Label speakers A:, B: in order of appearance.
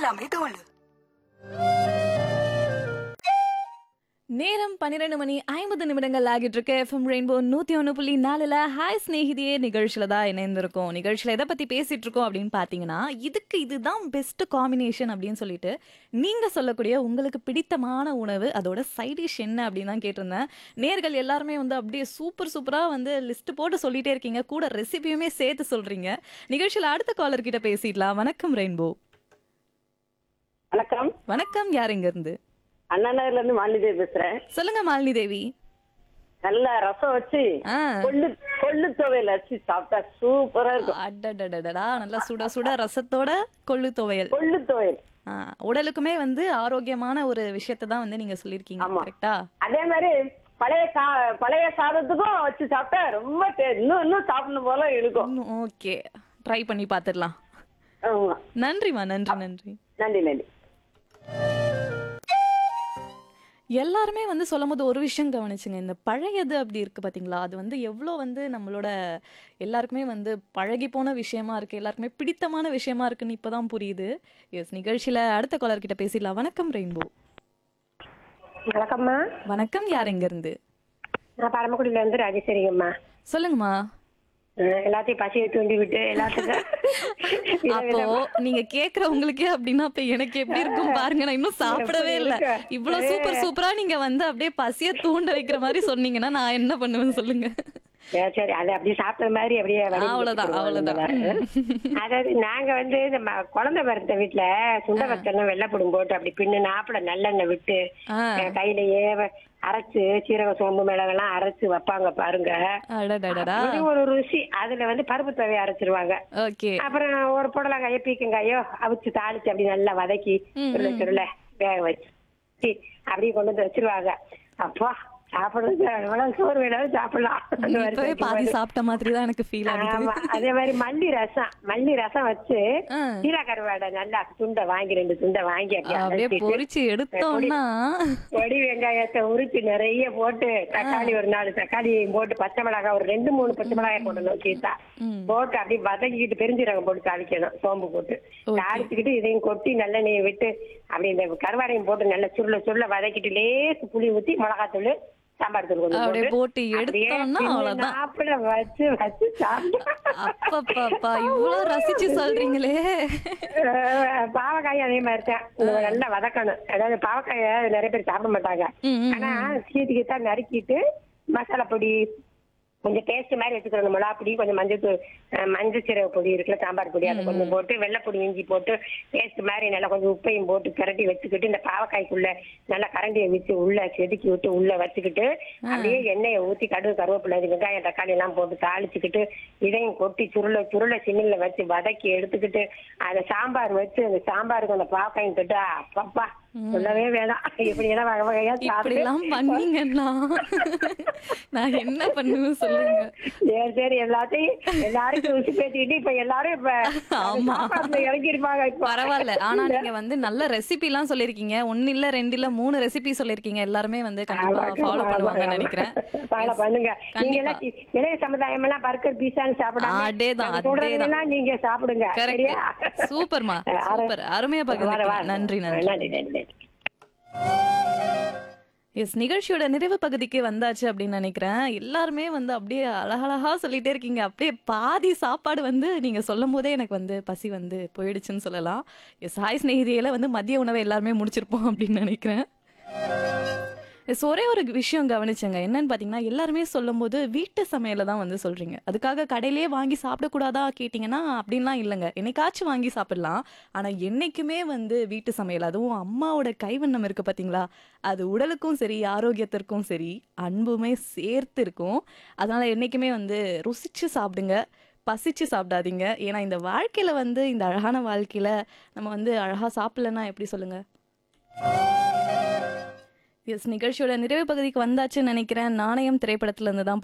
A: எல்லாமே தோல்
B: நேரம் பன்னிரெண்டு மணி ஐம்பது நிமிடங்கள் ஆகிட்டு இருக்கு எஃப்எம் ரெயின்போ நூத்தி ஒன்று புள்ளி நாலுல ஹாய் ஸ்நேகிதியே நிகழ்ச்சியில தான் இணைந்திருக்கோம் நிகழ்ச்சியில எதை பத்தி பேசிட்டு இருக்கோம் அப்படின்னு பாத்தீங்கன்னா இதுக்கு இதுதான் பெஸ்ட் காம்பினேஷன் அப்படின்னு சொல்லிட்டு நீங்க சொல்லக்கூடிய உங்களுக்கு பிடித்தமான உணவு அதோட சைட் டிஷ் என்ன அப்படின்னு தான் கேட்டிருந்தேன் நேர்கள் எல்லாருமே வந்து அப்படியே சூப்பர் சூப்பரா வந்து லிஸ்ட் போட்டு சொல்லிட்டே இருக்கீங்க கூட ரெசிபியுமே சேர்த்து சொல்றீங்க நிகழ்ச்சியில அடுத்த காலர் கிட்ட பேசிடலாம் வணக்கம் ரெயின்போ
C: வணக்கம்
B: வணக்கம் யார் இங்க இருந்து
C: அண்ணா நகர்ல இருந்து மாலிதேவி பேசுறேன்
B: சொல்லுங்க மாலினி தேவி
C: நல்ல ரசம் வச்சு
B: ஆ
C: கொள்ளு கொள்ளு துவையல் வச்சு சாப்பிட்டா சூப்பரா இருக்கும்
B: அடடடடடா நல்லா சுட சுட ரசத்தோட கொள்ளு துவையல்
C: கொள்ளு துவையல்
B: ஆ, உடலுக்குமே வந்து ஆரோக்கியமான ஒரு விஷயத்தை தான் வந்து நீங்க சொல்லிருக்கீங்க
C: ஆமா.
B: கரெக்டா
C: அதே மாதிரி பழைய சா பழைய சாதத்துக்கும் வச்சு சாப்பிட்டா ரொம்ப டே- இன்னும் இன்னும் சாப்பிடணும் போல இருக்கும்
B: ஓகே ட்ரை பண்ணி பார்த்துடலாம்
C: ஆமா
B: நன்றிமா நன்றி நன்றி
C: நன்றி நன்றி
B: எல்லாருமே வந்து சொல்லும் போது ஒரு விஷயம் கவனிச்சுங்க இந்த பழையது அப்படி இருக்கு பாத்தீங்களா அது வந்து எவ்வளோ வந்து நம்மளோட எல்லாருக்குமே வந்து பழகி போன விஷயமா இருக்கு எல்லாருக்குமே பிடித்தமான விஷயமா இருக்குன்னு இப்பதான் புரியுது எஸ் நிகழ்ச்சியில அடுத்த காலர் கிட்ட பேசிடலாம் வணக்கம் ரெயின்போ
D: வணக்கம்மா
B: வணக்கம் யார் எங்க இருந்து
D: நான் பரமக்குடியில இருந்து ராஜேஸ்வரிங்கம்மா
B: சொல்லுங்கம்மா
D: அஹ் எல்லாத்தையும் பசியை தூண்டி விட்டு எல்லாத்துக்கும்
B: அப்போ நீங்க கேக்குறவங்களுக்கே அப்படின்னா அப்ப எனக்கு எப்படி இருக்கும் பாருங்க நான் இன்னும் சாப்பிடவே இல்ல இவ்வளவு சூப்பர் சூப்பரா நீங்க வந்து அப்படியே பசிய தூண்ட வைக்கிற மாதிரி சொன்னீங்கன்னா நான் என்ன பண்ணுவேன் சொல்லுங்க
D: சரி, சரி அது அப்படி சாப்பிட்ட மாதிரி அப்படியே வடிவு
B: அவ்வளவுதான்,
D: கொடுத்துருவோம்
B: அவ்வளவுதான்.
D: நம்ம. அதாவது நாங்க வந்து இந்த ம- குழந்தை பிறந்த வீட்டுல சுண்ட வத்தெல்லாம் வெள்ளைப்படும் போட்டு அப்படி பின்னு நாப்புல நல்லெண்ணெய் விட்டு
B: ஆ.
D: அஹ் கையிலேயே வ- அரைச்சு சீரக சோம்பு மிளகெல்லாம் அரைச்சு வைப்பாங்க பாருங்க
B: அடடடடா
D: இது ஒரு ருசி அதுல வந்து பருப்பு தவையை அரைச்சிருவாங்க
B: ஓகே
D: அப்புறம் ஒரு புடலங்காயோ பீக்கங்காயோ அவிச்சு தாளிச்சு அப்படி நல்லா வதக்கி சுருள சுருள வேக வச்சு சி, அப்படியே கொண்டு வந்து வச்சிருவாங்க அப்பா சாப்பிடுறது எவ்வளவு சோறு வேணாலும் சாப்பிடலாம் அந்த மாதிரி
B: இப்பவே பாதி
D: வைக்கும்போது.
B: சாப்பிட்ட மாதிரி தான் எனக்கு ஃபீல்
D: ஆமா
B: ஆகுது
D: அதே மாதிரி மல்லி ரசம் மல்லி ரசம் வச்சு
B: ஆ.
D: சீரா கருவாடை நல்லா துண்டை வாங்கி ரெண்டு துண்டை வாங்கி அப்படியே
B: அப்படியே
D: அரைச்சிட்டு,
B: பொரிச்சு எடுத்தோம்னா
D: பொடி வெங்காயத்தை உரிச்சு நிறைய போட்டு தக்காளி ஒரு நாலு தக்காளி போட்டு பச்சை மிளகாய் ஒரு ரெண்டு மூணு பச்சை மிளகாய் போடணும் சீத்தா போட்டு அப்படியே வதக்கிட்டு பெருஞ்சீரகம் போட்டு தாளிக்கணும் சோம்பு போட்டு தாளிச்சுக்கிட்டு இதையும் கொட்டி நல்லெண்ணெயை விட்டு அப்படி இந்த கருவாடையும் போட்டு நல்லா சுருள சுருள வதக்கிட்டு லேசு புளி ஊத்தி மிளகாத்தூள் சாம்பார் தூள் கொஞ்சம்
B: அப்படியே போட்டு
D: அப்படியே
B: எடுத்தோம்னா
D: பின்னு
B: அவ்வளவுதான்.
D: நாப்புல வச்சு வச்சு சாப்பிட்டா
B: அப்பப்பா இவ்வளவு ரசிச்சு சொல்றீங்களே
D: அஹ் பாவக்காயும் அதே மாதிரி தான் இதை நல்லா வதக்கணும் அதாவது பாவக்காய நிறைய பேர் சாப்பிட மாட்டாங்க
B: ம், ம்,
D: ஆனா சீத்துக்கு தான் நறுக்கிட்டு மசாலா பொடி கொஞ்சம் டேஸ்ட் மாதிரி வச்சுக்கணும் மிளகா பொடி கொஞ்சம் மஞ்சள் தூள் அஹ் மஞ்சள் சீரக பொடி இருக்குல்ல சாம்பார் பொடி அதை கொஞ்சம் போட்டு வெள்ளைப்பொடி இஞ்சி போட்டு டேஸ்ட் மாதிரி நல்லா கொஞ்சம் உப்பையும் போட்டு பிரட்டி வச்சுக்கிட்டு இந்த பாவக்காய்க்குள்ள நல்லா கரண்டியை வச்சு உள்ள செதுக்கி விட்டு உள்ள வச்சுக்கிட்டு அப்படியே எண்ணெயை ஊத்தி கடுகு கருவேப்பிலை இது வெங்காயம் தக்காளி எல்லாம் போட்டு தாளிச்சுக்கிட்டு இதையும் கொட்டி சுருள சுருள சின்னில வச்சு வதக்கி எடுத்துக்கிட்டு அதை சாம்பார் வச்சு அந்த சாம்பாருக்கு அந்த பாவக்காயும் தொட்டு அப்பப்பா சொல்லவே வேணாம் இப்படி எல்லாம் வகை வகையா
B: இப்படி
D: சாப்பிட்டு
B: எல்லாம் பண்ணீங்கன்னா நான் என்ன பண்ணுவேன் சொல்லுங்க
D: சரி சரி எல்லாத்தையும் எல்லாருக்கும் ருசி பேசிக்கிட்டு இப்ப எல்லாரும் இப்ப
B: ஆமா.
D: சாப்பாட்டுல இறங்கிருப்பாங்க இப்ப
B: பரவாயில்ல ஆனா நீங்க வந்து நல்ல ரெசிபி எல்லாம் சொல்லிருக்கீங்க ஒன்னு இல்ல ரெண்டு இல்ல மூணு ரெசிபி சொல்லிருக்கீங்க எல்லாருமே வந்து கண்டிப்பா ஃபாலோ பண்ணுவாங்கன்னு நினைக்கிறேன்
D: ஃபாலோ பண்ணுங்க நீங்க
B: கண்டிப்பா.
D: எல்லாம் சி- இளைய சமுதாயம் எல்லாம் பர்கர் பீஸான்னு சாப்பிடாம
B: அதேதான்,
D: நாங்க சொல்றதெல்லாம் நீங்க சாப்பிடுங்க சரியா
B: கரெக்ட் சூப்பர்மா
D: அஹ்
B: சூப்பர் அருமையா
D: வர, வர.
B: பகிர்ந்து நன்றி நன்றி
D: நன்றி நன்றி
B: எஸ் நிகழ்ச்சியோட நிறைவு பகுதிக்கு வந்தாச்சு அப்படின்னு நினைக்கிறேன் எல்லாருமே வந்து அப்படியே அழகழகா சொல்லிட்டே இருக்கீங்க அப்படியே பாதி சாப்பாடு வந்து நீங்க சொல்லும் போதே எனக்கு வந்து பசி வந்து போயிடுச்சுன்னு சொல்லலாம் எஸ் ஹாய் ஸ்நேகிதியில வந்து மதிய உணவை எல்லாருமே முடிச்சிருப்போம் அப்படின்னு நினைக்கிறேன் எஸ் ஒரே ஒரு விஷயம் கவனிச்சேங்க என்னன்னு பார்த்தீங்கன்னா எல்லாருமே சொல்லும்போது வீட்டு சமையலை தான் வந்து சொல்றீங்க அதுக்காக கடையிலேயே வாங்கி சாப்பிடக்கூடாதா கேட்டிங்கன்னா அப்படின்லாம் இல்லைங்க என்னைக்காச்சும் வாங்கி சாப்பிடலாம் ஆனால் என்னைக்குமே வந்து வீட்டு சமையல் அதுவும் அம்மாவோட கைவண்ணம் இருக்கு பார்த்தீங்களா அது உடலுக்கும் சரி ஆரோக்கியத்திற்கும் சரி அன்புமே சேர்த்து இருக்கும் அதனால என்னைக்குமே வந்து ருசிச்சு சாப்பிடுங்க பசிச்சு சாப்பிடாதீங்க ஏன்னா இந்த வாழ்க்கையில வந்து இந்த அழகான வாழ்க்கையில நம்ம வந்து அழகா சாப்பிடலன்னா எப்படி சொல்லுங்க எஸ் நிகழ்ச்சியோட நிறைவு பகுதிக்கு வந்தாச்சுன்னு நினைக்கிறேன் நாணயம் திரைப்படத்துல இருந்து தான்